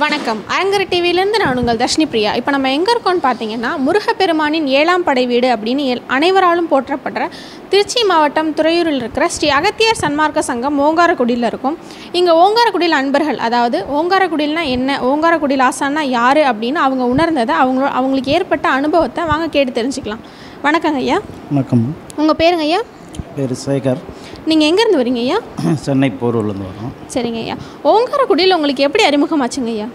வணக்கம் அரங்கர் டிவியிலேருந்து நான் உங்கள் தர்ஷினி பிரியா இப்போ நம்ம எங்கே இருக்கோம்னு பார்த்தீங்கன்னா முருகப்பெருமானின் ஏழாம் படை வீடு அப்படின்னு எல் அனைவராலும் போற்றப்படுற திருச்சி மாவட்டம் துறையூரில் இருக்கிற ஸ்ரீ அகத்தியர் சன்மார்க்க சங்கம் ஓங்காரக்குடியில் இருக்கும் இங்கே ஓங்காரக்குடியில் அன்பர்கள் அதாவது ஓங்காரக்குடியில்னா என்ன ஓங்காரக்குடியில் ஆசான்னா யார் அப்படின்னு அவங்க உணர்ந்ததை அவங்களோ அவங்களுக்கு ஏற்பட்ட அனுபவத்தை வாங்க கேட்டு தெரிஞ்சுக்கலாம் வணக்கங்க ஐயா வணக்கம் உங்கள் பேருங்க ஐயா பேர் சேகர் நீங்கள் எங்கேருந்து வரீங்க ஐயா சென்னை போரூர்லேருந்து வரோம் சரிங்க ஐயா ஓங்காரக்குடியில் உங்களுக்கு எப்படி அறிமுகமாச்சுங்க ஐயா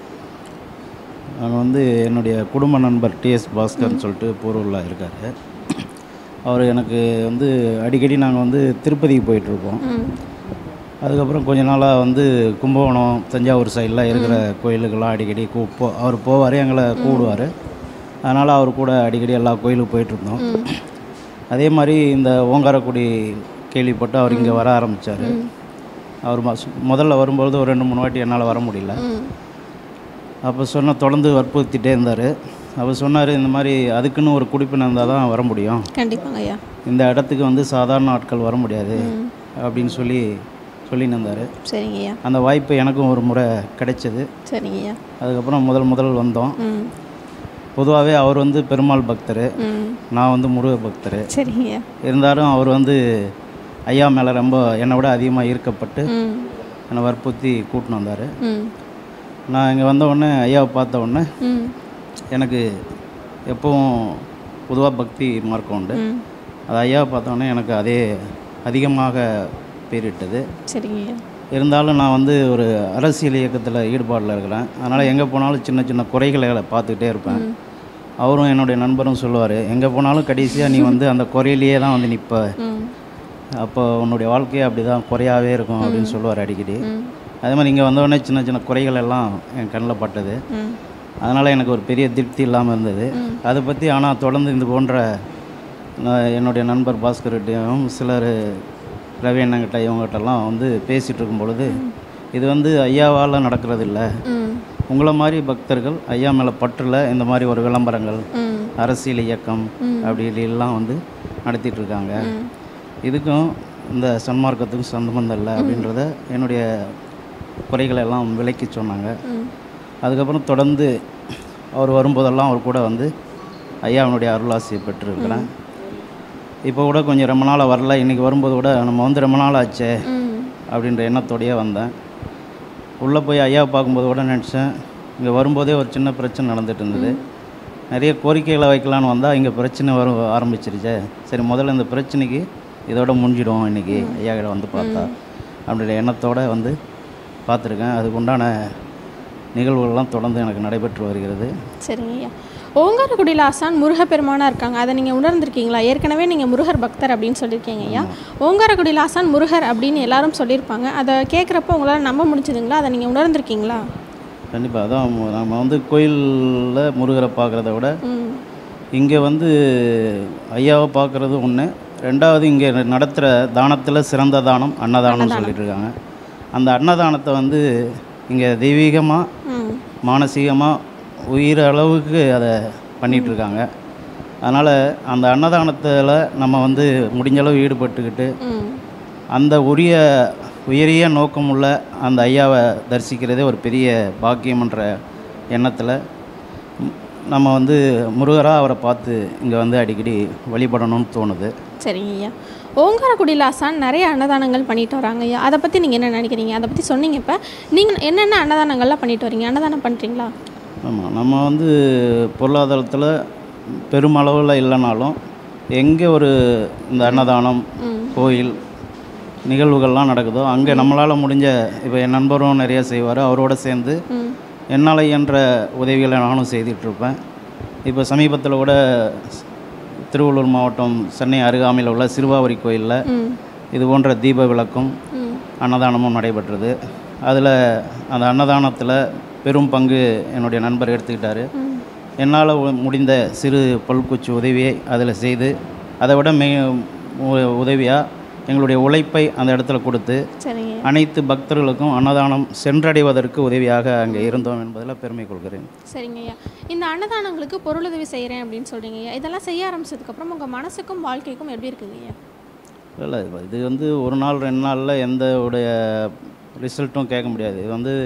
நாங்கள் வந்து என்னுடைய குடும்ப நண்பர் டிஎஸ் பாஸ்கர்னு சொல்லிட்டு போரூரில் இருக்கார் அவர் எனக்கு வந்து அடிக்கடி நாங்கள் வந்து திருப்பதிக்கு போயிட்டுருப்போம் ம் அதுக்கப்புறம் கொஞ்ச நாளாக வந்து கும்பகோணம் தஞ்சாவூர் சைடில் இருக்கிற கோயிலுக்கெல்லாம் அடிக்கடி கூ போ அவர் போவார் எங்களை கூப்பிடுவார் அதனால் அவர் கூட அடிக்கடி எல்லா கோயிலுக்கு போயிட்டுருந்தோம் ம் அதே மாதிரி இந்த ஓங்காரக்குடி கேள்விப்பட்டு அவர் இங்கே வர ஆரம்பித்தார் அவர் ம- முதல்ல வரும்பொழுது ஒரு ரெண்டு மூணு வாட்டி என்னால் வர முடியல ம் அப்போ சொன்ன தொடர்ந்து வற்புறுத்திட்டே இருந்தார் அவர் சொன்னார் இந்த மாதிரி அதுக்குன்னு ஒரு குடிப்பினை இருந்தால் தான் வர முடியும் கண்டிப்பாங்க ஐயா இந்த இடத்துக்கு வந்து சாதாரண ஆட்கள் வர முடியாது ம் அப்படின்னு சொல்லி சொல்லின்னு இருந்தார் சரிங்க ஐயா அந்த வாய்ப்பு எனக்கும் ஒரு முறை கிடைச்சது சரிங்க ஐயா அதுக்கப்புறம் முதல் முதல் வந்தோம் ம் பொதுவாகவே அவர் வந்து பெருமாள் பக்தர் ம் நான் வந்து முருக பக்தர் சரிங்க ஐயா இருந்தாலும் அவர் வந்து ஐயா மேலே ரொம்ப என்னை விட அதிகமாக ஈர்க்கப்பட்டு ம் என்னை வற்புறுத்தி கூட்டின்னு வந்தார் ம் நான் இங்கே வந்த உடனே ஐயாவை பார்த்த உடனே ம் எனக்கு எப்பவும் பொதுவாக பக்தி மார்க்கம் உண்டு ம் அது ஐயாவை பார்த்த உடனே எனக்கு அதே அதிகமாக பேரிட்டது சரிங்க ஐயா இருந்தாலும் நான் வந்து ஒரு அரசியல் இயக்கத்தில் ஈடுபாடில் இருக்கிறேன் அதனால் எங்கே போனாலும் சின்ன சின்ன குறைகளை பார்த்துக்கிட்டே இருப்பேன் அவரும் என்னுடைய நண்பரும் சொல்லுவார் எங்கே போனாலும் கடைசியாக நீ வந்து அந்த குறையிலேயே தான் வந்து நிற்ப ம் அப்போ உன்னுடைய வாழ்க்கையே அப்படி தான் குறையாவே இருக்கும் அப்படின்னு சொல்லுவார் அடிக்கடி ம் அதே மாதிரி இங்கே வந்தோடனே சின்ன சின்ன குறைகள் எல்லாம் என் கண்ணில் பட்டது ம் அதனால் எனக்கு ஒரு பெரிய திருப்தி இல்லாமல் இருந்தது அதை பற்றி ஆனால் தொடர்ந்து இது போன்ற நான் என்னுடைய நண்பர் பாஸ்கர்கிட்டையும் சிலர் ரவி அண்ணங்கிட்ட இவங்ககிட்டலாம் வந்து பேசிகிட்டு இருக்கும் பொழுது இது வந்து ஐயாவால் நடக்கிறது இல்லை ம் உங்களை மாதிரி பக்தர்கள் ஐயா மேலே பற்றில் இந்த மாதிரி ஒரு விளம்பரங்கள் ம் அரசியல் இயக்கம் அப்படி எல்லாம் வந்து நடத்திட்டு இருக்காங்க ம் இதுக்கும் இந்த சன்மார்க்கத்துக்கும் சம்பந்தம் இல்லை அப்படின்றத என்னுடைய குறைகளை எல்லாம் விளக்கி சொன்னாங்க ம் அதுக்கப்புறம் தொடர்ந்து அவர் வரும்போதெல்லாம் அவர் கூட வந்து ஐயாவினுடைய அருளாசியை பெற்றிருக்கிறேன் இப்போ கூட கொஞ்சம் ரொம்ப நாளாக வரல இன்றைக்கி வரும்போது கூட நம்ம வந்து ரொம்ப நாள் ஆச்சே ம் அப்படின்ற எண்ணத்தோடயே வந்தேன் உள்ளே போய் ஐயாவை பார்க்கும்போது கூட நினச்சேன் இங்கே வரும்போதே ஒரு சின்ன பிரச்சனை நடந்துட்டு இருந்தது நிறைய கோரிக்கைகளை வைக்கலான்னு வந்தால் இங்கே பிரச்சனை வர ஆரம்பிச்சிருச்சே சரி முதல்ல இந்த பிரச்சனைக்கு இதோட முடிஞ்சிடும் இன்றைக்கி ஐயா கிட்ட வந்து பார்த்தா அப்படின்ற எண்ணத்தோடு வந்து பார்த்துருக்கேன் அதுக்கு உண்டான நிகழ்வுகள்லாம் தொடர்ந்து எனக்கு நடைபெற்று வருகிறது சரிங்க ஐயா ஓங்காரக்குடியில் ஆசான் முருகப்பெருமானா இருக்காங்க அதை நீங்கள் உணர்ந்திருக்கீங்களா ஏற்கனவே நீங்கள் முருகர் பக்தர் அப்படின்னு சொல்லியிருக்கீங்க ஐயா ஓங்காரக்குடியில் ஆசான் முருகர் அப்படின்னு எல்லாரும் சொல்லியிருப்பாங்க அதை கேட்குறப்ப உங்களால் நம்ப முடிஞ்சதுங்களா அதை நீங்கள் உணர்ந்திருக்கீங்களா கண்டிப்பாக அதான் மு- நம்ம வந்து கோயிலில் முருகரை பார்க்குறத விட ம் இங்கே வந்து ஐயாவை பார்க்குறது ஒன்று ரெண்டாவது இங்கே நடத்துகிற தானத்தில் சிறந்த தானம் அன்னதானம்னு சொல்லிட்டு இருக்காங்க அந்த அன்னதானத்தை வந்து இங்கே தெய்வீகமாக ம் மானசீகமாக உயிர் அளவுக்கு அதை பண்ணிட்டு இருக்காங்க அதனால் அந்த அன்னதானத்தில் நம்ம வந்து முடிஞ்ச அளவு ஈடுபட்டுக்கிட்டு ம் அந்த உரிய உயரிய நோக்கமுள்ள அந்த ஐயாவை தரிசிக்கிறதே ஒரு பெரிய பாக்கியம்ன்ற எண்ணத்தில் ம், நம்ம வந்து முருகராக அவரை பார்த்து இங்கே வந்து அடிக்கடி வழிபடணும்னு தோணுது சரிங்க ஐயா ஓங்காரக்குடியில் ஆசான் நிறைய அன்னதானங்கள் பண்ணிட்டு வராங்க ஐயா அதை பற்றி நீங்கள் என்ன நினைக்கிறீங்க அதை பற்றி சொன்னீங்க இப்போ நீங்கள் என்னென்ன அன்னதானங்கள்லாம் பண்ணிட்டு வரீங்க அன்னதானம் பண்ணுறீங்களா ஆமாம் நம்ம வந்து பொருளாதாரத்தில் பெருமளவில் இல்லைனாலும் எங்கே ஒரு இந்த அன்னதானம் ம் கோயில் நிகழ்வுகள்லாம் நடக்குதோ அங்கே நம்மளால் முடிஞ்ச இப்போ என் நண்பரும் நிறைய செய்வார் அவரோட சேர்ந்து ம் என்னால் இயன்ற உதவிகளை நானும் செய்துட்ருப்பேன் இப்போ சமீபத்தில் கூட திருவள்ளூர் மாவட்டம் சென்னை அருகாமையில் உள்ள சிறுவாவரி கோயிலில் ம் இது போன்ற தீப விளக்கும் ம் அன்னதானமும் நடைபெற்றது அதில் அந்த அன்னதானத்தில் பெரும் பங்கு என்னுடைய நண்பர் எடுத்துக்கிட்டாரு ம் என்னால் முடிந்த சிறு பல்குச்சி உதவியை அதில் செய்து அதை விட மே உதவியாக எங்களுடைய உழைப்பை அந்த இடத்துல கொடுத்து சரிங்க அனைத்து பக்தர்களுக்கும் அன்னதானம் சென்றடைவதற்கு உதவியாக அங்கே இருந்தோம் என்பதில் பெருமை கொள்கிறேன் சரிங்க ஐயா இந்த அன்னதானங்களுக்கு பொருளுதவி செய்கிறேன் அப்படின்னு சொல்கிறீங்க ஐயா இதெல்லாம் செய்ய ஆரம்பிச்சதுக்கப்புறம் உங்கள் மனசுக்கும் வாழ்க்கைக்கும் எப்படி இருக்குங்க ஐயா இல்லை இது வந்து ஒரு நாள் ரெண்டு நாளில் எந்த உடைய ரிசல்ட்டும் கேட்க முடியாது இது வந்து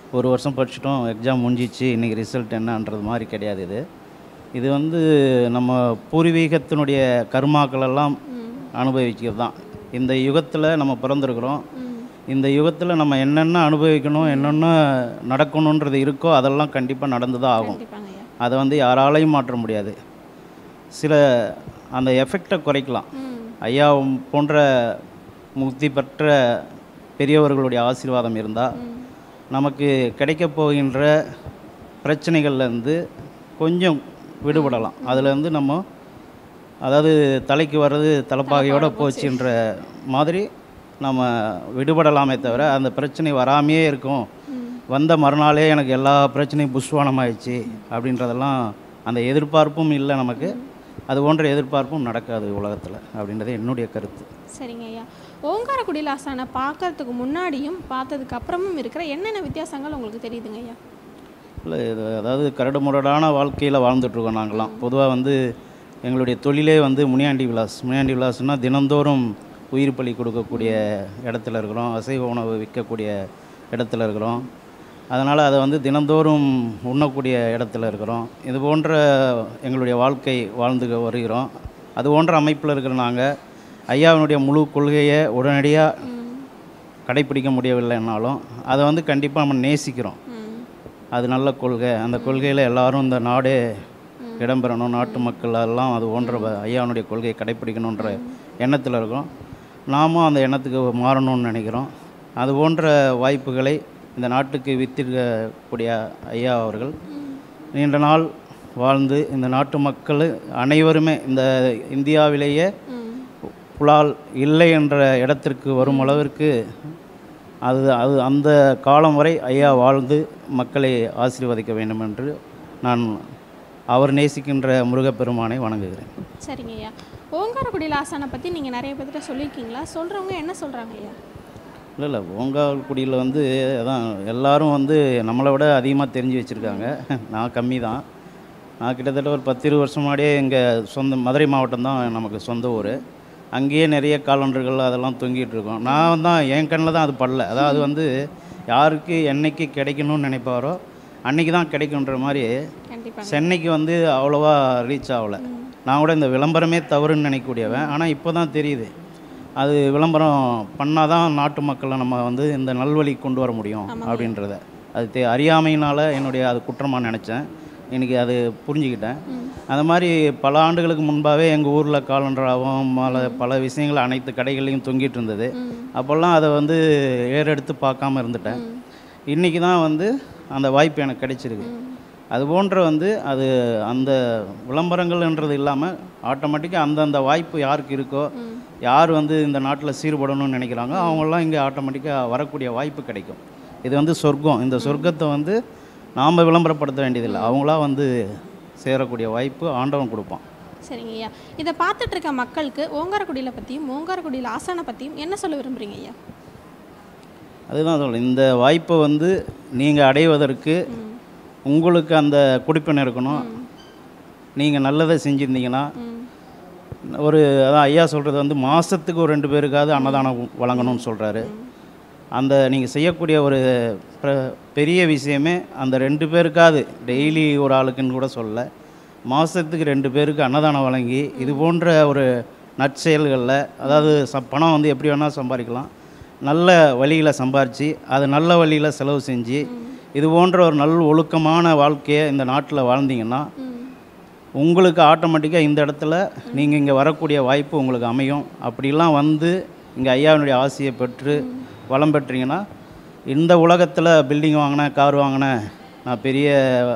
ஒரு வருஷம் படிச்சிட்டோம் எக்ஸாம் முடிஞ்சிச்சு இன்றைக்கி ரிசல்ட் என்னன்றது மாதிரி கிடையாது இது இது வந்து நம்ம பூர்வீகத்தினுடைய கர்மாக்கள் எல்லாம் அனுபவிக்கிறது தான் இந்த யுகத்தில் நம்ம பிறந்திருக்கிறோம் இந்த யுகத்தில் நம்ம என்னென்ன அனுபவிக்கணும் என்னென்ன நடக்கணுன்றது இருக்கோ அதெல்லாம் கண்டிப்பாக நடந்து தான் ஆகும் கண்டிப்பாங்க ஐயா அதை வந்து யாராலையும் மாற்ற முடியாது சில அந்த எஃபெக்டை குறைக்கலாம் ம் ஐயா போன்ற முக்தி பெற்ற பெரியவர்களுடைய ஆசீர்வாதம் இருந்தால் நமக்கு கிடைக்கப் போகின்ற பிரச்சனைகள்லேருந்து கொஞ்சம் விடுபடலாம் அதுலேருந்து நம்ம அதாவது தலைக்கு வர்றது தலைப்பாகையோடு போச்சுன்ற மாதிரி நம்ம விடுபடலாமே தவிர அந்த பிரச்சனை வராமையே இருக்கும் வந்த மறுநாளே எனக்கு எல்லா பிரச்சனையும் புஷ்வானமாயிடுச்சு அப்படின்றதெல்லாம் அந்த எதிர்பார்ப்பும் இல்லை நமக்கு அது போன்ற எதிர்பார்ப்பும் நடக்காது உலகத்தில் அப்படின்றது என்னுடைய கருத்து சரிங்க ஐயா ஓங்காரக்குடியில் ஆசானை பார்க்கறதுக்கு முன்னாடியும் பார்த்ததுக்கு அப்புறமும் இருக்கிற என்னென்ன வித்தியாசங்கள் உங்களுக்கு தெரியுதுங்க ஐயா இல்லை இது அதாவது கரடுமுரடான வாழ்க்கையில் வாழ்ந்துட்டுருக்கோம் நாங்களாம் பொதுவாக வந்து எங்களுடைய தொழிலே வந்து முனியாண்டி விலாஸ் முனியாண்டி விலாஸ்னால் தினந்தோறும் உயிர் பலி கொடுக்கக்கூடிய இடத்துல இருக்கிறோம் அசைவ உணவு விற்கக்கூடிய இடத்துல இருக்கிறோம் அதனால் அதை வந்து தினந்தோறும் உண்ணக்கூடிய இடத்துல இருக்கிறோம் இது போன்ற எங்களுடைய வாழ்க்கை வாழ்ந்து வருகிறோம் அது போன்ற அமைப்பில் இருக்கிற நாங்கள் ஐயாவினுடைய முழு கொள்கையை உடனடியாக கடைப்பிடிக்க முடியவில்லைன்னாலும் அதை வந்து கண்டிப்பாக நம்ம நேசிக்கிறோம் ம் அது நல்ல கொள்கை அந்த கொள்கையில் எல்லாரும் இந்த நாடே இடம்பெறணும் நாட்டு மக்கள் எல்லாம் அது போன்ற வ- ஐயாவுடைய கொள்கையை கடைப்பிடிக்கணுன்ற எண்ணத்தில் இருக்கோம் நாமும் அந்த எண்ணத்துக்கு மாறணும்னு நினைக்கிறோம் அது போன்ற வாய்ப்புகளை இந்த நாட்டுக்கு வித்திருக்கக்கூடிய ஐயா அவர்கள் நீண்ட நாள் வாழ்ந்து இந்த நாட்டு மக்கள் அனைவருமே இந்த இந்தியாவிலேயே ம் புலால் இல்லை என்ற இடத்திற்கு வரும் அளவிற்கு அது அது அந்த காலம் வரை ஐயா வாழ்ந்து மக்களை ஆசீர்வதிக்க வேண்டும் என்று நான் அவர் நேசிக்கின்ற முருகப்பெருமானை வணங்குகிறேன் சரிங்க ஐயா ஓங்காரக்குடியில் ஆசானை பற்றி நீங்கள் நிறைய பேர்கிட்ட சொல்லியிருக்கீங்களா சொல்கிறவங்க என்ன சொல்கிறாங்க ஐயா இல்லை இல்லை ஓங்கால்குடியில் வந்து அதான் எல்லாரும் வந்து நம்மளை விட அதிகமாக தெரிஞ்சு வச்சுருக்காங்க நான் கம்மி தான் நான் கிட்டத்தட்ட ஒரு பத்து இருபது வருஷம் முன்னாடியே எங்கள் சொந்த மதுரை மாவட்டம் தான் நமக்கு சொந்த ஊர் அங்கேயே நிறைய காலண்டர்கள் அதெல்லாம் தொங்கிட்டு இருக்கோம் நான் தான் என் கண்ணில் தான் அது படல அதாவது வந்து யாருக்கு என்னைக்கு கிடைக்கணும்னு நினைப்பாரோ அன்னைக்கு தான் கிடைக்குன்ற மாதிரி கண்டிப்பாக சென்னைக்கு வந்து அவ்வளோவா ரீச் ஆகலை நான் கூட இந்த விளம்பரமே தவறுன்னு நினைக்கக்கூடியவன் ஆனால் இப்போ தான் தெரியுது அது விளம்பரம் பண்ணால் தான் நாட்டு மக்களை நம்ம வந்து இந்த நல்வழி கொண்டு வர முடியும் அப்படின்றத அது தெ அறியாமையினால் என்னுடைய அது குற்றமாக நினச்சேன் இன்னைக்கு அது புரிஞ்சுக்கிட்டேன் அந்த மாதிரி பல ஆண்டுகளுக்கு முன்பாகவே எங்கள் ஊரில் காலண்டராகவும் பல பல விஷயங்கள் அனைத்து கடைகள்லையும் தொங்கிட்டு இருந்தது அப்போல்லாம் அதை வந்து ஏறெடுத்து பார்க்காம இருந்துட்டேன் இன்றைக்கி தான் வந்து அந்த வாய்ப்பு எனக்கு கிடைச்சிருக்கு அது போன்ற வந்து அது அந்த விளம்பரங்கள்ன்றது இல்லாமல் ஆட்டோமேட்டிக்காக அந்தந்த வாய்ப்பு யாருக்கு இருக்கோ யார் வந்து இந்த நாட்டில் சீர்படணும்னு நினைக்கிறாங்க அவங்கெல்லாம் இங்கே ஆட்டோமேட்டிக்காக வரக்கூடிய வாய்ப்பு கிடைக்கும் இது வந்து சொர்க்கம் இந்த சொர்க்கத்தை வந்து நாம் விளம்பரப்படுத்த வேண்டியதில்லை அவங்களா வந்து சேரக்கூடிய வாய்ப்பு ஆண்டவன் கொடுப்பான் சரிங்க ஐயா இதை பார்த்துட்டு இருக்க மக்களுக்கு ஓங்காரக்குடியில் பற்றியும் ஓங்காரக்குடியில் ஆசானை பற்றியும் என்ன சொல்ல விரும்புகிறீங்க ஐயா அதுதான் சொல்றேன் இந்த வாய்ப்பை வந்து நீங்கள் அடைவதற்கு உங்களுக்கு அந்த குடிப்பெண் இருக்கணும் நீங்கள் நல்லதை செஞ்சுருந்தீங்கன்னா ம் ஒரு அதான் ஐயா சொல்கிறது வந்து மாதத்துக்கு ஒரு ரெண்டு பேருக்காவது அன்னதானம் வழங்கணும்னு சொல்கிறாரு அந்த நீங்கள் செய்யக்கூடிய ஒரு பிர- பெரிய விஷயமே அந்த ரெண்டு பேருக்காவது டெய்லி ஒரு ஆளுக்குன்னு கூட சொல்ல மாதத்துக்கு ரெண்டு பேருக்கு அன்னதானம் வழங்கி இது போன்ற ஒரு நற்செயல்களில் அதாவது ச பணம் வந்து எப்படி வேணால் சம்பாதிக்கலாம் நல்ல வழியில் சம்பாரித்து அது நல்ல வழியில் செலவு செஞ்சு இது போன்ற ஒரு நல் ஒழுக்கமான வாழ்க்கையை இந்த நாட்டில் வாழ்ந்தீங்கன்னா ம் உங்களுக்கு ஆட்டோமேட்டிக்காக இந்த இடத்துல நீங்கள் இங்கே வரக்கூடிய வாய்ப்பு உங்களுக்கு அமையும் அப்படிலாம் வந்து இங்கே ஐயாவினுடைய ஆசையை பெற்று வளம் பெற்றீங்கன்னா இந்த உலகத்தில் பில்டிங் வாங்கினேன் கார் வாங்கினேன் நான் பெரிய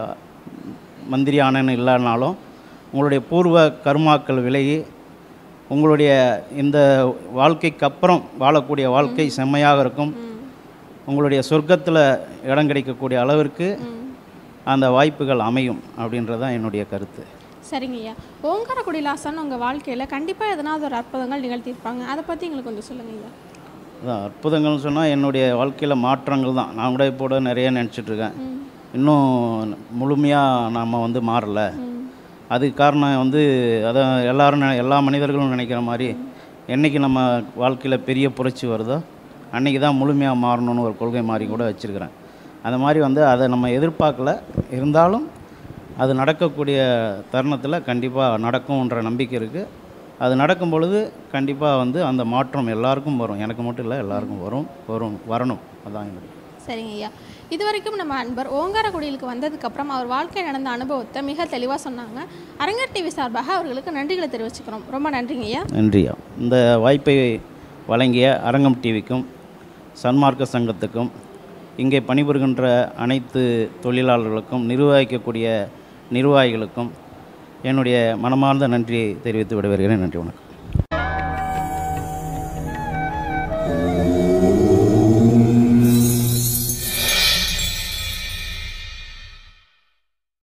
மந்திரி ஆனேன்னு இல்லைனாலும் உங்களுடைய பூர்வ கர்மாக்கள் விலகி உங்களுடைய இந்த வாழ்க்கைக்கு அப்புறம் வாழக்கூடிய வாழ்க்கை செம்மையாக இருக்கும் உங்களுடைய சொர்க்கத்தில் இடம் கிடைக்கக்கூடிய அளவிற்கு அந்த வாய்ப்புகள் அமையும் அப்படின்றது தான் என்னுடைய கருத்து சரிங்க ஐயா ஓங்காரக்குடியில் ஆசான் உங்கள் வாழ்க்கையில் கண்டிப்பாக எதனாவது ஒரு அற்புதங்கள் நிகழ்த்தியிருப்பாங்க அதை பற்றி எங்களுக்கு கொஞ்சம் சொல்லுங்க ஐயா அதான் அற்புதங்கள்னு சொன்னால் என்னுடைய வாழ்க்கையில் மாற்றங்கள் தான் நான் கூட இப்போ கூட நிறைய நினச்சிட்டு இருக்கேன் ம் இன்னும் முழுமையாக நாம் வந்து மாறலை ம் அதுக்கு காரணம் வந்து அதான் எல்லாரும் நெ- எல்லா மனிதர்களும் நினைக்கிற மாதிரி என்னைக்கு நம்ம வாழ்க்கையில் பெரிய புரட்சி வருதோ அன்றைக்கி தான் முழுமையாக மாறணும்னு ஒரு கொள்கை மாதிரி கூட வச்சுருக்கிறேன் அந்த மாதிரி வந்து அதை நம்ம எதிர்பார்க்கல இருந்தாலும் அது நடக்கக்கூடிய தருணத்தில் கண்டிப்பாக நடக்கும்ன்ற நம்பிக்கை இருக்குது அது நடக்கும் பொழுது கண்டிப்பாக வந்து அந்த மாற்றம் எல்லாருக்கும் வரும் எனக்கு மட்டும் இல்லை எல்லாருக்கும் வரும் வரும் வரணும் அதான் எனக்கு சரிங்க ஐயா இதுவரைக்கும் நம்ம அன்பர் ஓங்காரக்குடியிலுக்கு வந்ததுக்கப்புறம் அவர் வாழ்க்கை நடந்த அனுபவத்தை மிக தெளிவாக சொன்னாங்க அரங்கர் டிவி சார்பாக அவர்களுக்கு நன்றிகளை தெரிவிச்சுக்கிறோம் ரொம்ப நன்றிங்க ஐயா நன்றியா இந்த வாய்ப்பை வழங்கிய அரங்கம் டிவிக்கும் சன்மார்க்க சங்கத்துக்கும் இங்கே பணிபுரிகின்ற அனைத்து தொழிலாளர்களுக்கும் நிர்வகிக்கக்கூடிய நிர்வாகிகளுக்கும் என்னுடைய மனமார்ந்த நன்றியை தெரிவித்து விடைபெறுகிறேன் நன்றி வணக்கம்